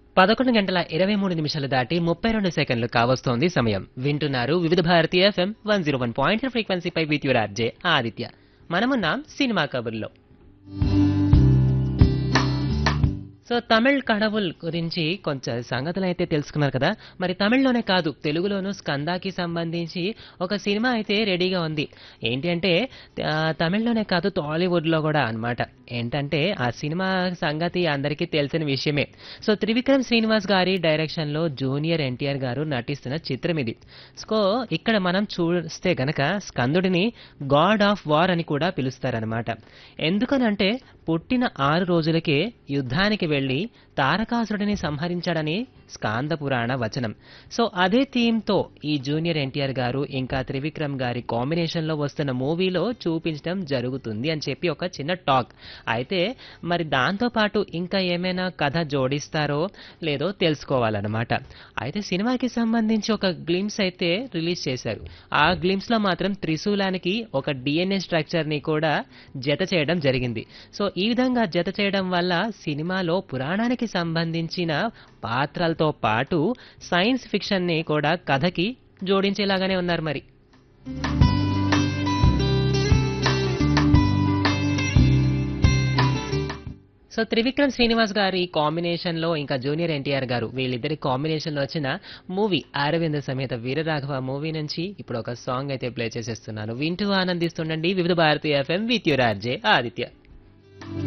పదకొండు గంటల ఇరవై మూడు నిమిషాలు దాటి ముప్పై రెండు సెకండ్లు కావస్తోంది సమయం వింటున్నారు Vividh Bharati FM one zero one point ఫ్రీక్వెన్సీపై విత్ యువర్ ఆర్జే ఆదిత్య మనమున్నాం సినిమా కబుర్లో సో తమిళ్ కడవుల్ గురించి కొంచెం సంగతులు అయితే తెలుసుకున్నారు కదా మరి తమిళ్లోనే కాదు తెలుగులోనూ స్కందాకి సంబంధించి ఒక సినిమా అయితే రెడీగా ఉంది ఏంటి అంటే ఆ, తమిళ్లోనే కాదు టాలీవుడ్లో కూడా అన్నమాట ఏంటంటే ఆ సినిమా సంగతి అందరికీ తెలిసిన విషయమే సో త్రివిక్రమ్ శ్రీనివాస్ గారి డైరెక్షన్లో జూనియర్ ఎన్టీఆర్ గారు నటిస్తున్న చిత్రం ఇది సో ఇక్కడ మనం చూస్తే గనక స్కందుడిని గాడ్ ఆఫ్ వార్ అని కూడా పిలుస్తారనమాట ఎందుకనంటే పుట్టిన ఆరు రోజులకే యుద్ధానికి వెళ్ళి తారకాసురుడిని సంహరించాడని స్కాంద పురాణ వచనం సో అదే థీమ్తో ఈ జూనియర్ ఎన్టీఆర్ గారు ఇంకా త్రివిక్రమ్ గారి కాంబినేషన్లో వస్తున్న మూవీలో చూపించడం జరుగుతుంది అని చెప్పి ఒక చిన్న టాక్ అయితే మరి దాంతో పాటు ఇంకా ఏమైనా కథ జోడిస్తారో లేదో తెలుసుకోవాలన్నమాట అయితే సినిమాకి సంబంధించి ఒక గ్లిమ్స్ అయితే రిలీజ్ చేశారు ఆ గ్లిమ్స్ లో మాత్రం త్రిశూలానికి ఒక డిఎన్ఏ స్ట్రక్చర్ ని కూడా జత చేయడం జరిగింది సో ఈ విధంగా జత చేయడం వల్ల సినిమాలో పురాణానికి సంబంధించిన పాత్రలతో పాటు సైన్స్ ఫిక్షన్ ని కూడా కథకి జోడించేలాగానే ఉన్నారు మరి సో త్రివిక్రమ్ శ్రీనివాస్ గారి కాంబినేషన్ లో ఇంకా జూనియర్ ఎన్టీఆర్ గారు వీళ్ళిద్దరి కాంబినేషన్ లో వచ్చిన మూవీ అరవింద సమేత వీరరాఘవ మూవీ నుంచి ఇప్పుడు ఒక సాంగ్ అయితే ప్లే చేసేస్తున్నాను వింటూ ఆనందిస్తుండండి Vividh Bharatiya FM with your RJ Aditya